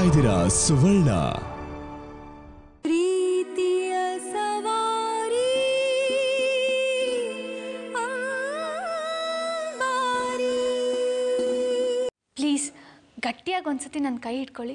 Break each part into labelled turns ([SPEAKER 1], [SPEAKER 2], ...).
[SPEAKER 1] ಇದ್ದೀರಾ ಸುವರ್ಣ
[SPEAKER 2] ಪ್ರೀತಿಯ ಸವಾರಿ
[SPEAKER 3] ಪ್ಲೀಸ್ ಗಟ್ಟಿಯಾಗಿ ಒಂದ್ಸತಿ ನನ್ನ ಕೈ ಹಿಡ್ಕೊಳ್ಳಿ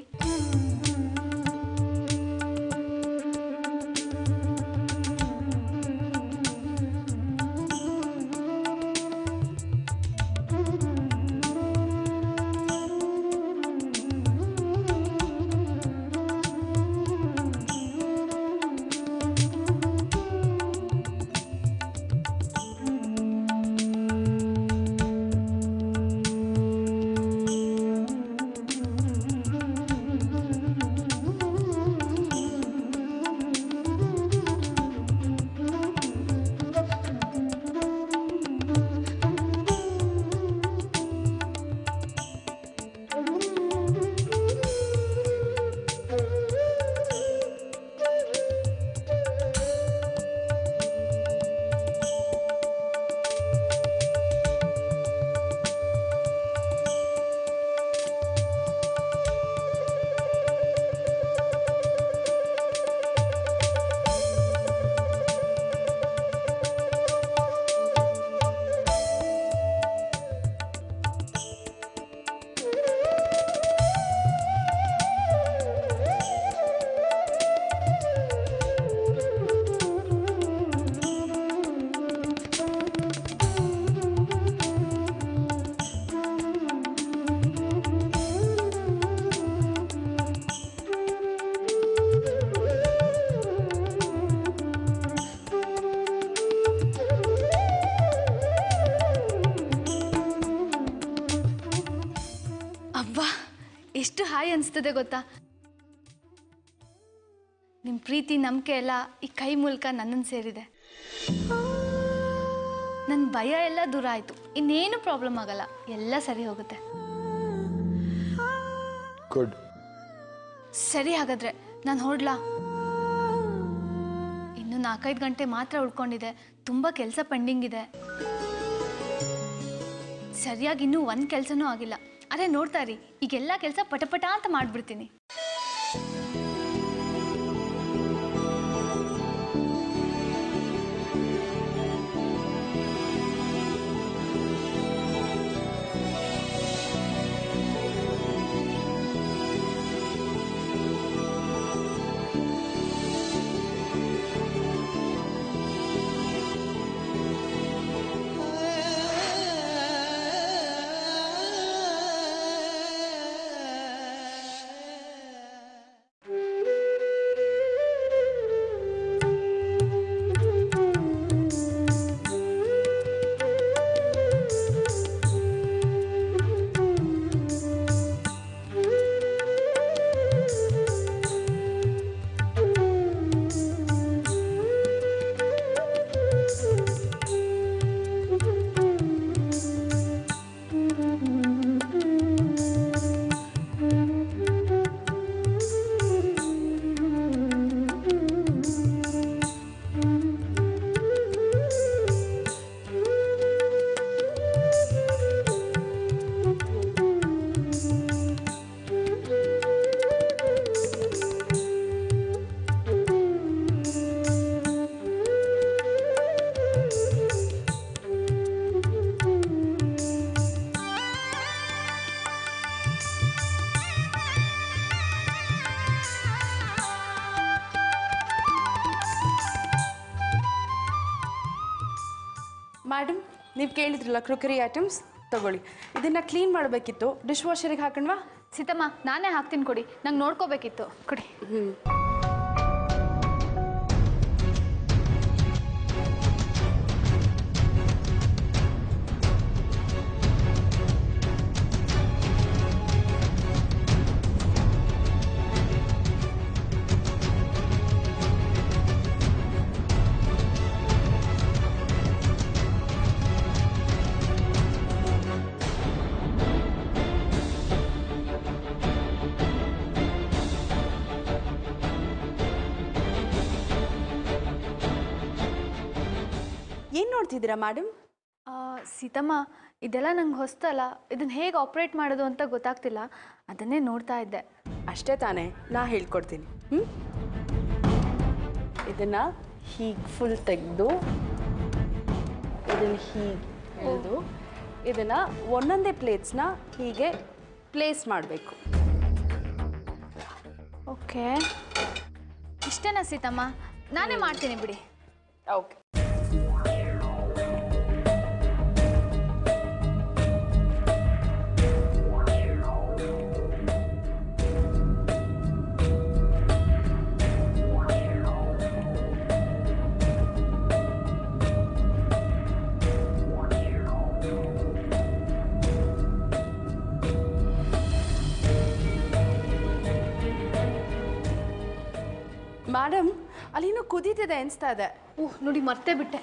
[SPEAKER 3] ಅಬ್ಬಾ ಎಷ್ಟು ಹಾಯ್ ಅನಿಸ್ತದೆ ಗೊತ್ತಾ ನಿಮ್ಮ ಪ್ರೀತಿ ನಂಬಿಕೆ ಎಲ್ಲ ಈ ಕೈ ಮೂಲಕ ನನ್ನನ್ನು ಸೇರಿದೆ ನನ್ನ ಭಯ ಎಲ್ಲ ದೂರ ಆಯಿತು ಇನ್ನೇನು ಪ್ರಾಬ್ಲಮ್ ಆಗಲ್ಲ ಎಲ್ಲ ಸರಿ ಹೋಗುತ್ತೆ
[SPEAKER 4] ಗುಡ್
[SPEAKER 3] ಸರಿ ಹಾಗಾದ್ರೆ ನಾನು ಹೊರಡ್ಲಾ ಇನ್ನು ನಾಲ್ಕೈದು ಗಂಟೆ ಮಾತ್ರ ಉಳ್ಕೊಂಡಿದೆ ತುಂಬ ಕೆಲಸ ಪೆಂಡಿಂಗ್ ಇದೆ ಸರಿಯಾಗಿ ಇನ್ನೂ ಒಂದು ಕೆಲಸನೂ ಆಗಿಲ್ಲ ಅದೇ ನೋಡ್ತಾ ಇರಿ ಈಗೆಲ್ಲ ಕೆಲಸ ಪಟಪಟ ಅಂತ ಮಾಡಿಬಿಡ್ತೀನಿ
[SPEAKER 5] ಮೇಡಮ್ ನೀವು ಕೇಳಿದ್ರಲ್ಲ ಕ್ರೊಕರಿ ಐಟಮ್ಸ್ ತಗೊಳ್ಳಿ ಇದನ್ನ ಕ್ಲೀನ್ ಮಾಡಬೇಕಿತ್ತು ಡಿಶ್ ವಾಷರಿಗೆ ಹಾಕಣ್ವಾ
[SPEAKER 3] ಸೀತಮ್ಮ ನಾನೇ ಹಾಕ್ತೀನಿ ಕೊಡಿ ನಂಗೆ ನೋಡ್ಕೋಬೇಕಿತ್ತು ಕೊಡಿ
[SPEAKER 5] ಏನು ನೋಡ್ತಿದ್ದೀರಾ ಮೇಡಮ್
[SPEAKER 3] ಆ, ಸೀತಮ್ಮ ಇದೆಲ್ಲ ನಂಗೆ ಹೊಸ್ತಲ್ಲ ಇದನ್ನ ಹೇಗೆ ಆಪ್ರೇಟ್ ಮಾಡೋದು ಅಂತ ಗೊತ್ತಾಗ್ತಿಲ್ಲ ಅದನ್ನೇ ನೋಡ್ತಾ ಇದ್ದೆ
[SPEAKER 5] ಅಷ್ಟೇ ತಾನೇ ನಾ ಹೇಳ್ಕೊಡ್ತೀನಿ ಹ್ಞೂ ಇದನ್ನು ಹೀಗೆ ಫುಲ್ ತೆಗೆದು ಇದನ್ನು ಹೀಗೆ ಎಳೆದು ಇದನ್ನು ಒಂದೊಂದೇ ಪ್ಲೇಟ್ಸ್ನ ಹೀಗೆ ಪ್ಲೇಸ್ ಮಾಡಬೇಕು
[SPEAKER 3] ಓಕೆ ಇಷ್ಟೇನಾ ಸೀತಮ್ಮ ನಾನೇ ಮಾಡ್ತೀನಿ ಬಿಡಿ
[SPEAKER 5] ಓಕೆ ಮೇಡಮ್ ಅಲ್ಲಿನೂ ಕುದೀತಿದೆ ಅನಿಸ್ತಾ ಇದೆ
[SPEAKER 3] ಓಹ್ ನೋಡಿ ಮರ್ತೇ ಬಿಟ್ಟೆ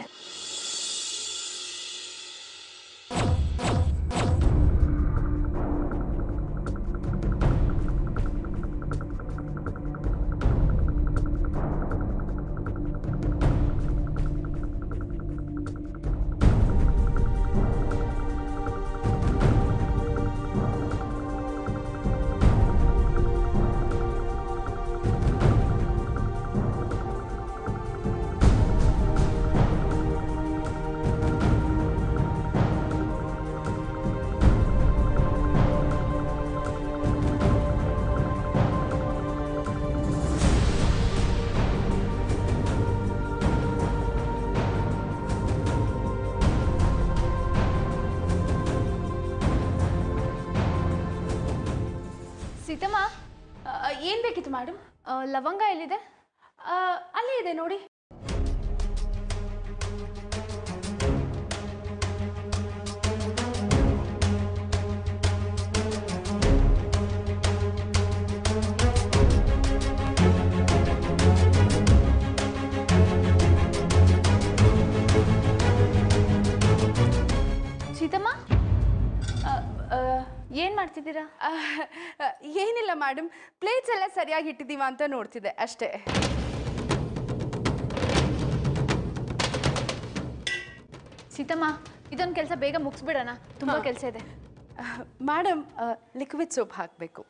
[SPEAKER 3] ಸೀತಮ್ಮ
[SPEAKER 5] ಏನು ಬೇಕಿತ್ತು ಮೇಡಮ್
[SPEAKER 3] ಆ, ಲವಂಗ ಎಲ್ಲಿದೆ
[SPEAKER 5] ಅಲ್ಲೇ ಇದೆ ನೋಡಿ
[SPEAKER 3] ಸೀತಮ್ಮ ಏನು ಮಾಡ್ತಿದ್ದೀರಾ
[SPEAKER 5] ಆ, ಆ, ಏನಿಲ್ಲ ಮೇಡಮ್ ಪ್ಲೇಟ್ಸ್ ಎಲ್ಲ ಸರಿಯಾಗಿ ಇಟ್ಟಿದ್ದೀವ ಅಂತ ನೋಡ್ತಿದ್ದೆ ಅಷ್ಟೇ
[SPEAKER 3] ಸೀತಮ್ಮ ಇದೊಂದು ಕೆಲಸ ಬೇಗ ಮುಗಿಸ್ಬಿಡೋಣ ತುಂಬ ಕೆಲಸ ಇದೆ
[SPEAKER 5] ಮೇಡಮ್ ಲಿಕ್ವಿಡ್ ಸೋಪ್ ಹಾಕಬೇಕು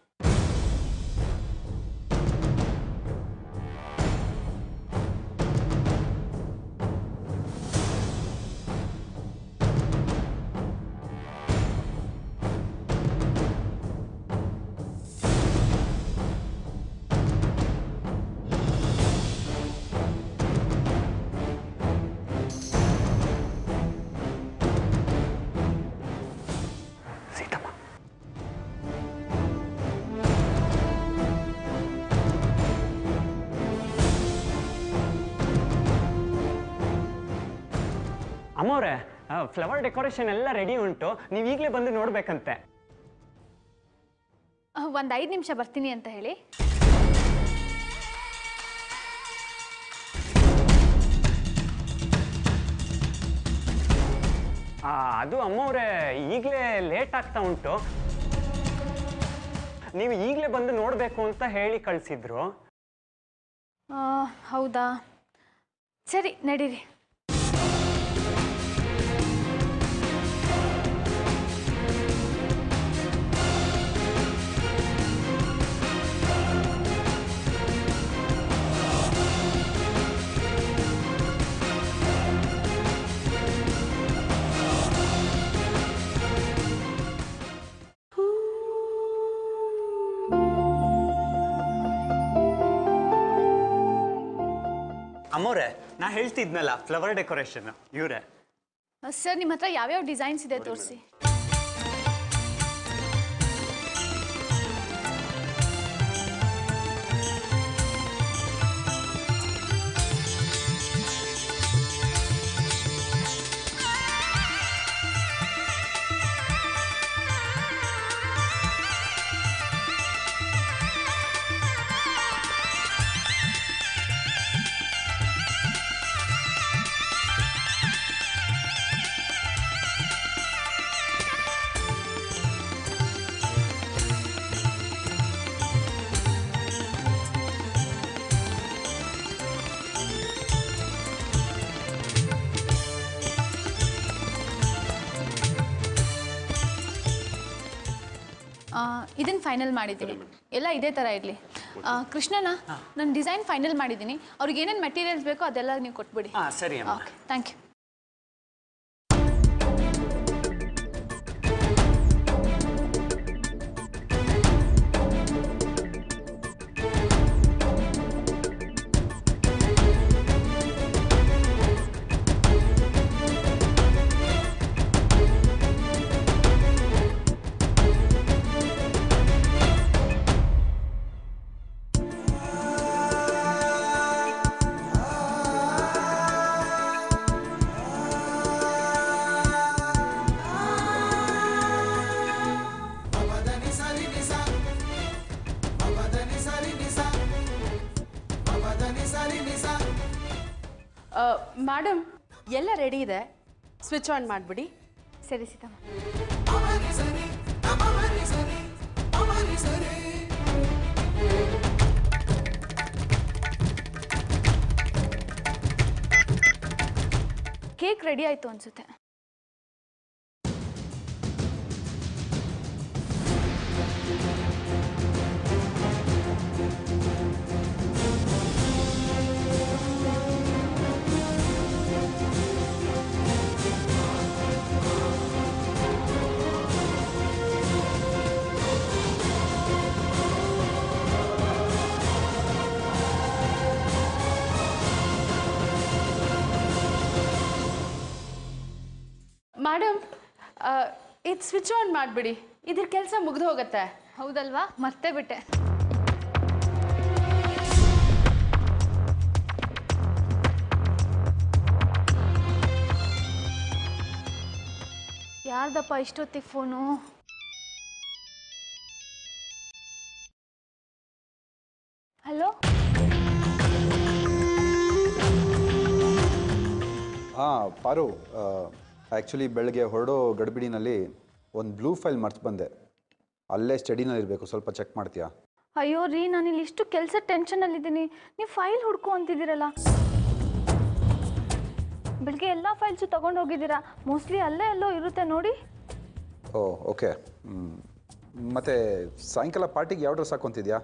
[SPEAKER 1] ಸೀತಮ್ಮ ಅಮ್ಮವ್ರೆ ಫ್ಲವರ್ ಡೆಕೋರೇಷನ್ ಎಲ್ಲ ರೆಡಿ ಉಂಟು ನೀವು ಈಗಲೇ ಬಂದು ನೋಡ್ಬೇಕಂತೆ
[SPEAKER 3] ಒಂದು ಐದು ನಿಮಿಷ ಬರ್ತೀನಿ ಅಂತ ಹೇಳಿ
[SPEAKER 1] ಆ, ಅದು ಅಮ್ಮವ್ರೆ ಈಗಲೇ ಲೇಟ್ ಆಗ್ತಾ ಉಂಟು ನೀವು ಈಗಲೇ ಬಂದು ನೋಡಬೇಕು ಅಂತ ಹೇಳಿ ಕಳಿಸಿದ್ರು
[SPEAKER 3] ಆ, ಹೌದಾ ಸರಿ ನಡೀರಿ
[SPEAKER 1] ಅಮ್ಮವ್ರೆ ನಾ ಹೇಳ್ತಿದ್ನಲ್ಲ ಫ್ಲವರ್ ಡೆಕೋರೇಷನ್ ಇವರೇ
[SPEAKER 3] ಸರ್ ನಿಮ್ಮ ಹತ್ರ ಯಾವ್ಯಾವ ಡಿಸೈನ್ಸ್ ಇದೆ ತೋರಿಸಿ ಇದನ್ನು ಫೈನಲ್ ಮಾಡಿದ್ದೀನಿ ಎಲ್ಲ ಇದೇ ಥರ ಇರಲಿ ಕೃಷ್ಣನ ನಾನು ಡಿಸೈನ್ ಫೈನಲ್ ಮಾಡಿದ್ದೀನಿ ಅವ್ರಿಗೆ ಏನೇನು ಮೆಟೀರಿಯಲ್ಸ್ ಬೇಕೋ ಅದೆಲ್ಲ ನೀವು ಕೊಟ್ಬಿಡಿ
[SPEAKER 1] ಹಾಂ ಸರಿ ಅಮ್ಮ
[SPEAKER 3] ಓಕೆ ಥ್ಯಾಂಕ್ ಯು
[SPEAKER 5] ಮೇಡಮ್ ಎಲ್ಲ ರೆಡಿ ಇದೆ ಸ್ವಿಚ್ ಆನ್ ಮಾಡಿಬಿಡಿ
[SPEAKER 3] ಸರಿ ಸೀತಮ್ಮ ಕೇಕ್ ರೆಡಿ ಆಯಿತು ಅನಿಸುತ್ತೆ
[SPEAKER 5] ಮೇಡಮ್ ಇದು ಸ್ವಿಚ್ ಆನ್ ಮಾಡಿಬಿಡಿ ಇದ್ರ ಕೆಲಸ ಮುಗ್ದು ಹೋಗುತ್ತೆ
[SPEAKER 3] ಹೌದಲ್ವಾ ಮರ್ತೇ ಬಿಟ್ಟೆ ಯಾರ್ದಪ್ಪ ಇಷ್ಟೊತ್ತಿಗೆ ಫೋನು ಹಲೋ
[SPEAKER 4] ಹಾಂ ಪಾರು ಆ್ಯಕ್ಚುಲಿ ಬೆಳಗ್ಗೆ ಹೊರಡೋ ಗಡಿಬಿಡಿನಲ್ಲಿ ಒಂದು ಬ್ಲೂ ಫೈಲ್ ಮರ್ತು ಬಂದೆ ಅಲ್ಲೇ ಸ್ಟಡಿನಲ್ಲಿ ಇರಬೇಕು ಸ್ವಲ್ಪ ಚೆಕ್ ಮಾಡ್ತೀಯಾ
[SPEAKER 3] ಅಯ್ಯೋ ರೀ ನಾನಿಲ್ಲಿ ಇಷ್ಟು ಕೆಲಸ ಟೆನ್ಷನಲ್ಲಿದ್ದೀನಿ ನೀವು ಫೈಲ್ ಹುಡ್ಕೊ ಅಂತಿದ್ದೀರಲ್ಲ ಬೆಳಗ್ಗೆ ಎಲ್ಲ ಫೈಲ್ಸು ತಗೊಂಡು ಹೋಗಿದ್ದೀರಾ ಮೋಸ್ಟ್ಲಿ ಅಲ್ಲೇ ಎಲ್ಲೋ ಇರುತ್ತೆ ನೋಡಿ
[SPEAKER 4] ಓ ಓಕೆ ಮತ್ತು ಸಾಯಂಕಾಲ ಪಾರ್ಟಿಗೆ ಯಾವ ಡ್ರೆಸ್ ಹಾಕೊತಿದ್ಯಾ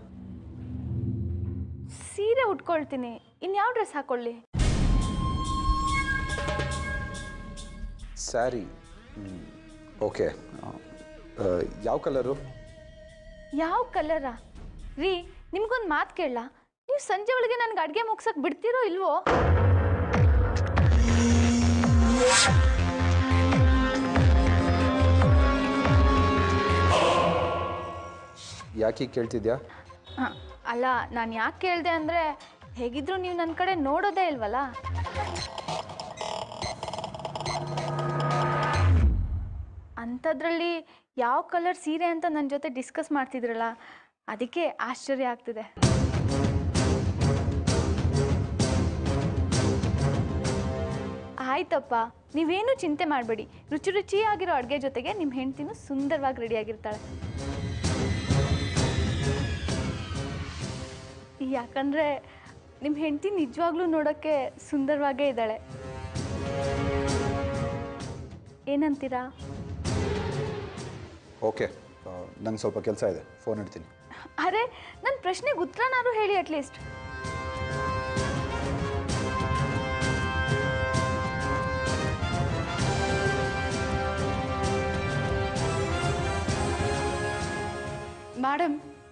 [SPEAKER 3] ಸೀರೆ ಉಟ್ಕೊಳ್ತೀನಿ ಇನ್ಯಾವ ಡ್ರೆಸ್ ಹಾಕೊಳ್ಳಿ
[SPEAKER 4] ಸ್ಯಾರಿ ಓಕೆ ಯಾವ ಕಲರು
[SPEAKER 3] ಯಾವ ಕಲರಾ ರೀ ನಿಮ್ಗೊಂದು ಮಾತು ಕೇಳಲ್ಲ ನೀವು ಸಂಜೆ ಒಳಗೆ ನನಗೆ ಅಡುಗೆ ಮುಗ್ಸಕ್ಕೆ ಬಿಡ್ತೀರೋ ಇಲ್ವೋ
[SPEAKER 4] ಯಾಕೆ ಹೀಗ್ ಕೇಳ್ತಿದ್ಯಾ
[SPEAKER 3] ಹಾಂ ಅಲ್ಲ ನಾನು ಯಾಕೆ ಕೇಳಿದೆ ಅಂದರೆ ಹೇಗಿದ್ರು ನೀವು ನನ್ನ ಕಡೆ ನೋಡೋದೇ ಇಲ್ವಲ್ಲ ಅಂಥದ್ರಲ್ಲಿ ಯಾವ ಕಲರ್ ಸೀರೆ ಅಂತ ನನ್ನ ಜೊತೆ ಡಿಸ್ಕಸ್ ಮಾಡ್ತಿದ್ರಲ್ಲ ಅದಕ್ಕೆ ಆಶ್ಚರ್ಯ ಆಗ್ತಿದೆ ಆಯ್ತಪ್ಪ ನೀವೇನು ಚಿಂತೆ ಮಾಡಬೇಡಿ ರುಚಿ ರುಚಿಯಾಗಿರೋ ಅಡುಗೆ ಜೊತೆಗೆ ನಿಮ್ಮ ಹೆಂಡ್ತಿನೂ ಸುಂದರವಾಗಿ ರೆಡಿಯಾಗಿರ್ತಾಳೆ ಯಾಕಂದರೆ ನಿಮ್ಮ ಹೆಂಡತಿ ನಿಜವಾಗ್ಲೂ ನೋಡೋಕ್ಕೆ ಸುಂದರವಾಗೇ ಇದ್ದಾಳೆ ಏನಂತೀರಾ
[SPEAKER 4] ಓಕೆ ನಂಗೆ ಸ್ವಲ್ಪ ಕೆಲಸ ಇದೆ ಫೋನ್ ಇಡ್ತೀನಿ
[SPEAKER 3] ಅರೆ ನನ್ನ ಪ್ರಶ್ನೆಗೆ ಉತ್ತರನಾದ್ರು ಹೇಳಿ ಅಟ್ಲೀಸ್ಟ್
[SPEAKER 5] ಮೇಡಮ್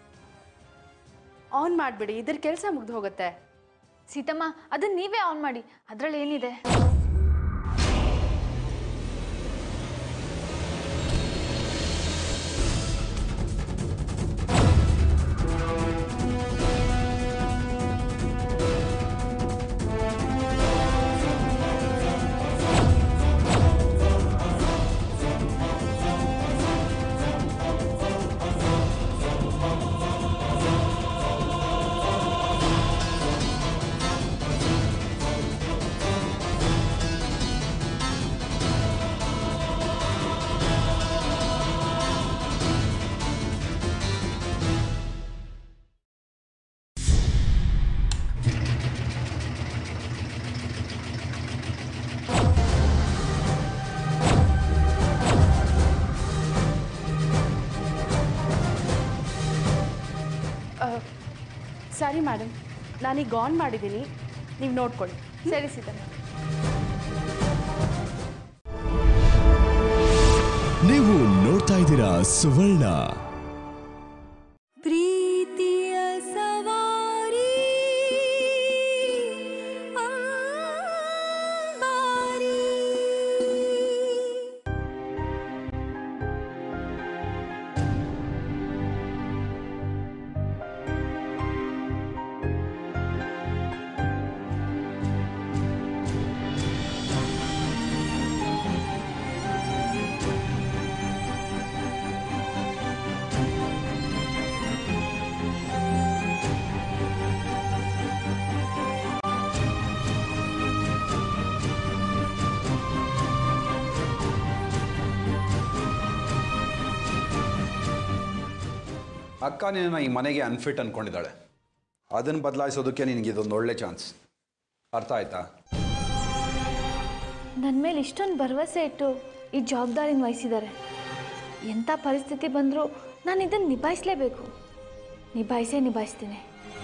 [SPEAKER 5] ಆನ್ ಮಾಡಿಬಿಡಿ ಇದ್ರ ಕೆಲಸ ಮುಗ್ದು ಹೋಗುತ್ತೆ
[SPEAKER 3] ಸೀತಮ್ಮ ಅದನ್ನ ನೀವೇ ಆನ್ ಮಾಡಿ ಅದರಲ್ಲಿ ಏನಿದೆ
[SPEAKER 5] ಸರಿ ಮೇಡಮ್ ನಾನೀಗ ಆನ್ ಮಾಡಿದ್ದೀನಿ ನೀವು ನೋಡ್ಕೊಳ್ಳಿ
[SPEAKER 3] ಸರಿ ಸೀತಮ್ಮ
[SPEAKER 6] ನೀವು ನೋಡ್ತಾ ಇದ್ದೀರಾ ಸುವರ್ಣ
[SPEAKER 2] ಪ್ರೀತಿಯ ಸವಾರಿ ಅಂಬಾರಿ
[SPEAKER 4] ಅಕ್ಕ ನಿನ್ನ ಈ ಮನೆಗೆ ಅನ್ಫಿಟ್ ಅಂದ್ಕೊಂಡಿದ್ದಾಳೆ ಅದನ್ನು ಬದಲಾಯಿಸೋದಕ್ಕೆ ನಿನಗೆ ಇದೊಂದು ಒಳ್ಳೆ ಚಾನ್ಸ್ ಅರ್ಥ ಆಯ್ತಾ
[SPEAKER 3] ನನ್ನ ಮೇಲೆ ಇಷ್ಟೊಂದು ಭರವಸೆ ಇಟ್ಟು ಈ ಜವಾಬ್ದಾರಿನ ವಹಿಸಿದ್ದಾರೆ ಎಂಥ ಪರಿಸ್ಥಿತಿ ಬಂದರೂ ನಾನು ಇದನ್ನು ನಿಭಾಯಿಸಲೇಬೇಕು ನಿಭಾಯಿಸೇ ನಿಭಾಯಿಸ್ತೀನಿ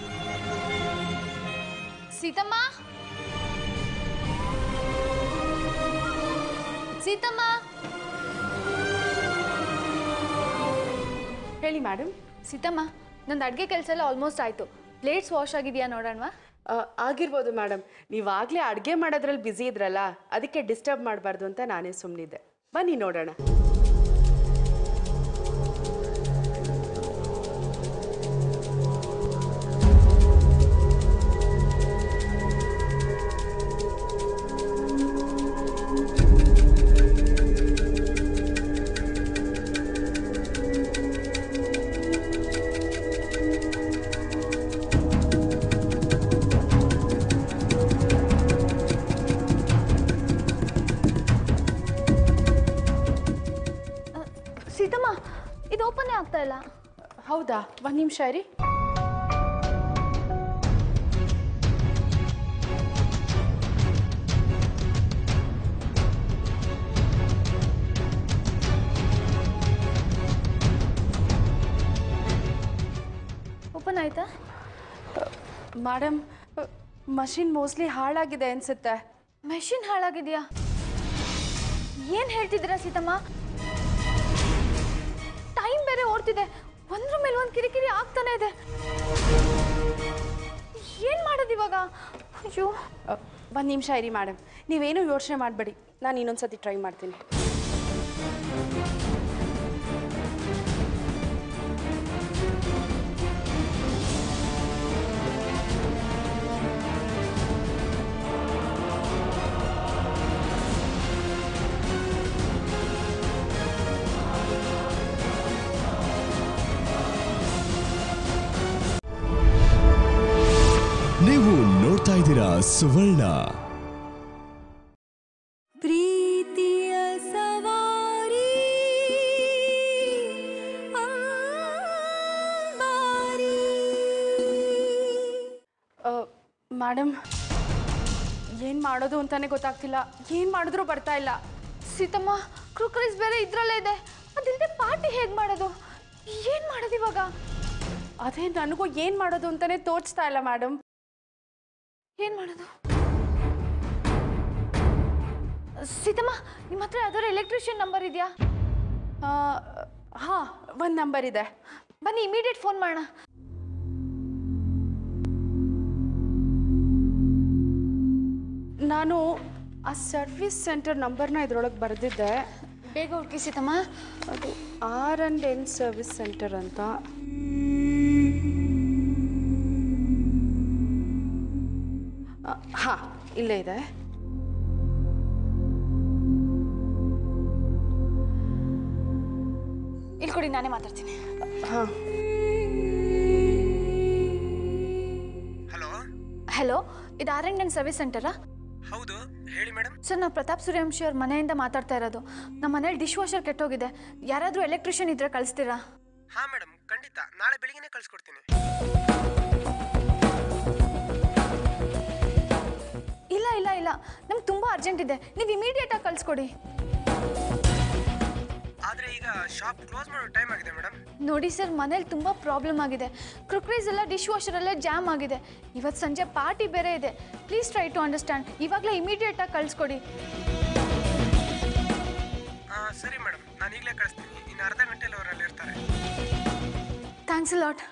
[SPEAKER 3] ಸೀತಮ್ಮ ಸೀತಮ್ಮ
[SPEAKER 5] ಹೇಳಿ ಮೇಡಮ್
[SPEAKER 3] ಸೀತಮ್ಮ ನಂದು ಅಡುಗೆ ಕೆಲಸ ಎಲ್ಲ ಆಲ್ಮೋಸ್ಟ್ ಆಯಿತು ಪ್ಲೇಟ್ಸ್ ವಾಶ್ ಆಗಿದೆಯಾ ನೋಡೋಣವಾ
[SPEAKER 5] ಆಗಿರ್ಬೋದು ಮೇಡಮ್ ನೀವಾಗಲೇ ಅಡುಗೆ ಮಾಡೋದ್ರಲ್ಲಿ ಬ್ಯುಸಿ ಇದ್ರಲ್ಲ ಅದಕ್ಕೆ ಡಿಸ್ಟರ್ಬ್ ಮಾಡಬಾರ್ದು ಅಂತ ನಾನೇ ಸುಮ್ಮನಿದ್ದೆ ಬನ್ನಿ ನೋಡೋಣ
[SPEAKER 3] ಸೀತಮ್ಮ ಇದು ಓಪನ್ನೇ ಆಗ್ತಾ ಇಲ್ಲ
[SPEAKER 5] ಹೌದಾ ಒಂದು ನಿಮಿಷ ಇರಿ
[SPEAKER 3] ಓಪನ್ ಆಯ್ತಾ
[SPEAKER 5] ಮೇಡಮ್ ಮಷಿನ್ ಮೋಸ್ಟ್ಲಿ ಹಾಳಾಗಿದೆ ಅನ್ಸುತ್ತೆ
[SPEAKER 3] ಮೆಷಿನ್ ಹಾಳಾಗಿದೆಯಾ ಏನು ಹೇಳ್ತಿದ್ದೀರಾ ಸೀತಮ್ಮ ಟೈಮ್ ಬೇರೆ ಓಡ್ತಿದೆ ಒಂದ್ರ ಮೇಲೆ ಒಂದು ಕಿರಿಕಿರಿ ಆಗ್ತಾನೆ ಇದೆ ಏನು ಮಾಡೋದು ಇವಾಗ ಅಯ್ಯೋ
[SPEAKER 5] ಒಂದು ನಿಮಿಷ ಇರಿ ಮೇಡಮ್ ನೀವೇನು ಯೋಚನೆ ಮಾಡಬೇಡಿ ನಾನು ಇನ್ನೊಂದು ಸತಿ ಟ್ರೈ ಮಾಡ್ತೀನಿ
[SPEAKER 6] ನೀವು ನೋಡ್ತಾ ಇದ್ದೀರಾ ಸುವರ್ಣ
[SPEAKER 2] ಪ್ರೀತಿಯ ಸವಾರಿ ಅಂಬಾರಿ
[SPEAKER 5] ಮೇಡಮ್ ಏನು ಮಾಡೋದು ಅಂತಾನೆ ಗೊತ್ತಾಗ್ತಿಲ್ಲ ಏನು ಮಾಡಿದ್ರೂ ಬರ್ತಾ ಇಲ್ಲ
[SPEAKER 3] ಸೀತಮ್ಮ ಕ್ರೂಕರೀಸ್ ಬೇರೆ ಇದ್ರಲ್ಲೇ ಇದೆ ಅದಿಲ್ಲದೆ ಪಾರ್ಟಿ ಹೇಗೆ ಮಾಡೋದು ಏನು ಮಾಡೋದು ಇವಾಗ
[SPEAKER 5] ಅದೇ ನನಗೂ ಏನು ಮಾಡೋದು ಅಂತಾನೆ ತೋಚ್ತಾ ಇಲ್ಲ ಮೇಡಮ್
[SPEAKER 3] ಏನು ಮಾಡೋದು ಸೀತಮ್ಮ ನಿಮ್ಮ ಹತ್ರ ಯಾವ್ದಾದ್ರು ಎಲೆಕ್ಟ್ರಿಷಿಯನ್ ನಂಬರ್ ಇದೆಯಾ
[SPEAKER 5] ಹಾಂ ಒಂದು ನಂಬರ್ ಇದೆ
[SPEAKER 3] ಬನ್ನಿ ಇಮಿಡಿಯೇಟ್ ಫೋನ್ ಮಾಡೋಣ
[SPEAKER 5] ನಾನು ಆ ಸರ್ವಿಸ್ ಸೆಂಟರ್ ನಂಬರ್ನ ಇದ್ರೊಳಗೆ ಬರೆದಿದ್ದೆ
[SPEAKER 3] ಬೇಗ ಹುಡುಕಿ ಸೀತಮ್ಮ
[SPEAKER 5] ಅದು R and N service centre ಅಂತ ಹಾಂ ಇಲ್ಲೇ ಇದೆ
[SPEAKER 3] ಇಲ್ಲಿ ಕೊಡಿ ನಾನೇ ಮಾತಾಡ್ತೀನಿ
[SPEAKER 5] ಹಾಂ
[SPEAKER 7] ಹಲೋ
[SPEAKER 3] ಹಲೋ ಇದು ಆರ್ ಆ್ಯಂಡ್ ಎನ್ ಸರ್ವಿಸ್ ಸೆಂಟರಾ
[SPEAKER 7] ಹೌದು ಹೇಳಿ ಮೇಡಮ್
[SPEAKER 3] ಸರ್ ನಾವು ಪ್ರತಾಪ್ ಸೂರ್ಯವಂಶಿ ಅವ್ರ ಮನೆಯಿಂದ ಮಾತಾಡ್ತಾ ಇರೋದು ನಮ್ಮ ಮನೇಲಿ ಡಿಶ್ ವಾಷರ್ ಕೆಟ್ಟೋಗಿದೆ ಯಾರಾದರೂ ಎಲೆಕ್ಟ್ರಿಷಿಯನ್ ಇದ್ರೆ ಕಳಿಸ್ತೀರಾ
[SPEAKER 7] ಹಾ ಮೇಡಮ್ ಖಂಡಿತ ನಾಳೆ ಬೆಳಿಗ್ಗೆನೆ ಕಳ್ಸಿಕೊಡ್ತೀನಿ
[SPEAKER 3] ಇಲ್ಲ ಇಲ್ಲ ಇಲ್ಲ ನಮ್ಗೆ ತುಂಬ ಅರ್ಜೆಂಟ್ ಇದೆ ನೀವು ಇಮಿಡಿಯೇಟಾಗಿ ಕಳಿಸ್ಕೊಡಿ
[SPEAKER 7] ಆದರೆ ಈಗ ಶಾಪ್ ಕ್ಲೋಸ್ ಮಾಡೋ ಟೈಮ್ ಆಗಿದೆ ಮೇಡಮ್
[SPEAKER 3] ನೋಡಿ ಸರ್ ಮನೇಲಿ ತುಂಬ ಪ್ರಾಬ್ಲಮ್ ಆಗಿದೆ ಕ್ರುಕ್ರೀಸ್ ಎಲ್ಲ ಡಿಶ್ ವಾಷರಲ್ಲೇ ಜಾಮ್ ಆಗಿದೆ ಇವತ್ತು ಸಂಜೆ ಪಾರ್ಟಿ ಬೇರೆ ಇದೆ ಪ್ಲೀಸ್ ಟ್ರೈ ಟು ಅಂಡರ್ಸ್ಟ್ಯಾಂಡ್ ಇವಾಗಲೇ ಇಮಿಡಿಯೇಟಾಗಿ ಕಳಿಸ್ಕೊಡಿ
[SPEAKER 7] ಹಾಂ ಸರಿ ಮೇಡಮ್ ನಾನು ಈಗಲೇ ಕಳಿಸ್ತೀನಿ ಇನ್ನು ಅರ್ಧ ಗಂಟೆಯಲ್ಲಿ ಅವರಲ್ಲಿ ಇರ್ತಾರೆ
[SPEAKER 3] thanks lot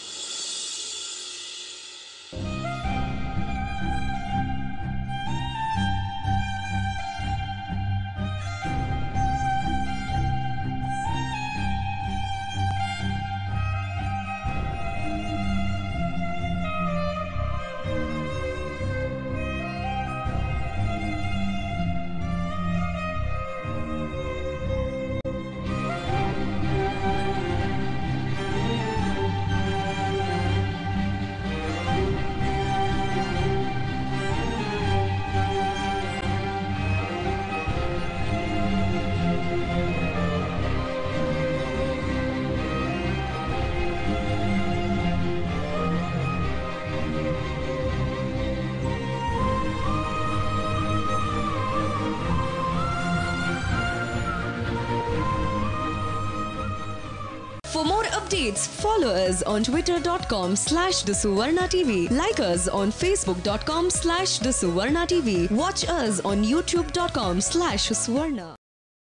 [SPEAKER 8] For more updates, follow us on twitter.com slash the Suvarna TV. Like us on facebook.com slash the Suvarna TV. Watch us on youtube.com slash Suvarna.